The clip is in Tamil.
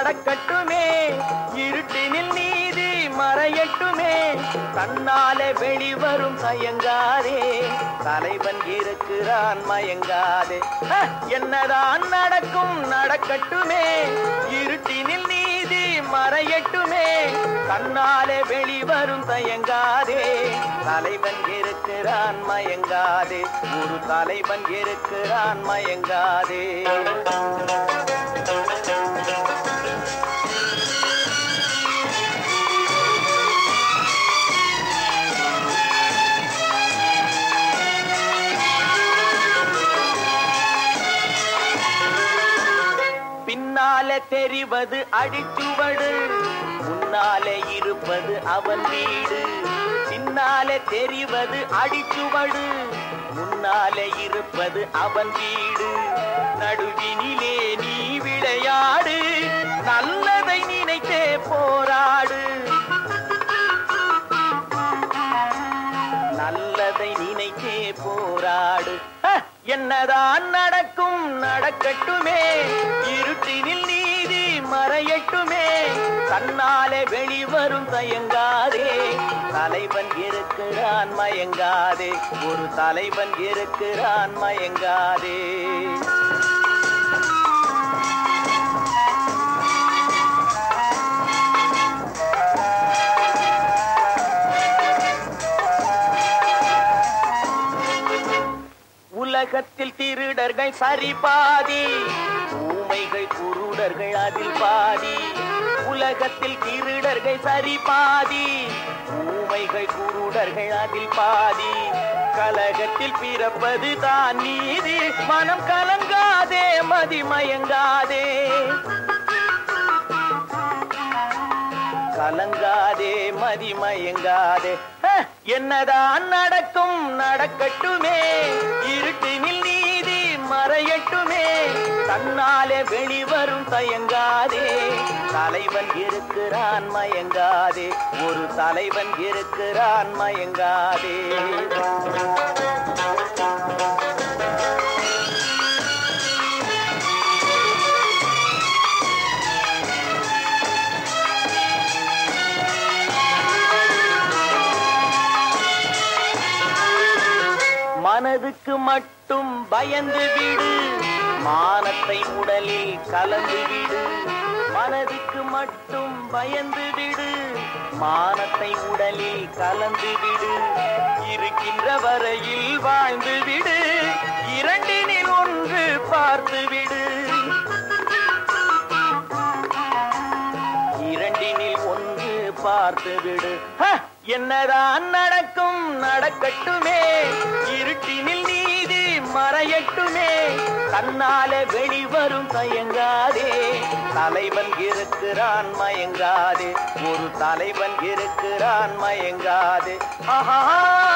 நடக்கட்டுமே இருட்டினில் நீதி மறையட்டுமே தன்னாலே வெளிவரும் தயங்காதே தலைவன் இருக்கிறான் மயங்காதே ஹ! என்னதான் நடக்கும் நடக்கட்டுமே இருட்டினில் நீதி மறையட்டுமே தன்னாலே வெளிவரும் தயங்காதே தலைவன் இருக்கிறான் மயங்காதே ஒரு தலைவன் இருக்கிறான் மயங்காதே பின்னாலே தெரிவது அடிச்சுவடு முன்னாலே இருப்பது அவன் வீடு பின்னாலே தெரிவது அடிச்சுவடு முன்னாலே இருப்பது அவன் வீடு நடுவினிலே நீ விளையாடு நல்லதை நினைத்தே போராடு நல்லதை நினைத்தே போராடு ஹ! என்னதான் நடக்கும் நடக்கட்டுமே இருட்டினில் நீதி மறையட்டுமே தன்னாலே வெளிவரும் தயங்காதே தலைவன் இருக்கிறான் மயங்காதே ஒரு தலைவன் இருக்கிறான் மயங்காதே உலகத்தில் திருடர்கள் சரி பாதி ஊமைகள் குருடர்கள் அதில் பாதி உலகத்தில் திருடர்கள் சரி பாதி ஊமைகள் குருடர்கள் அதில் பாதி கலகத்தில் பிறப்பது தான் நீதி மனம் கலங்காதே மதிமயங்காதே கலங்காதே மதிமயங்காதே ஹ! என்னதான் நடக்கும் நடக்கட்டுமே இருட்டினில் நீதி மறையட்டுமே தன்னாலே வெளிவரும் தயங்காதே தலைவன் இருக்கிறான் மயங்காதே ஒரு தலைவன் இருக்கிறான் மயங்காதே மனதுக்கு மட்டும் பயந்து விடு மானத்தை உடலில் கலந்து விடு மனதுக்கு மட்டும் பயந்து விடு மானத்தை உடலில் கலந்து விடு இருக்கின்ற வரையில் வாழ்ந்து விடு இரண்டினில் ஒன்று பார்த்து விடு இரண்டினில் ஒன்று பார்த்து விடு ஹ! என்னதான் நடக்கும் நடக்கட்டுமே இருட்டினில் நீதி மறையட்டுமே தன்னாலே வெளிவரும் தயங்காதே தலைவன் இருக்கிறான் மயங்காதே ஒரு தலைவன் இருக்கிறான் மயங்காதே ஆஹா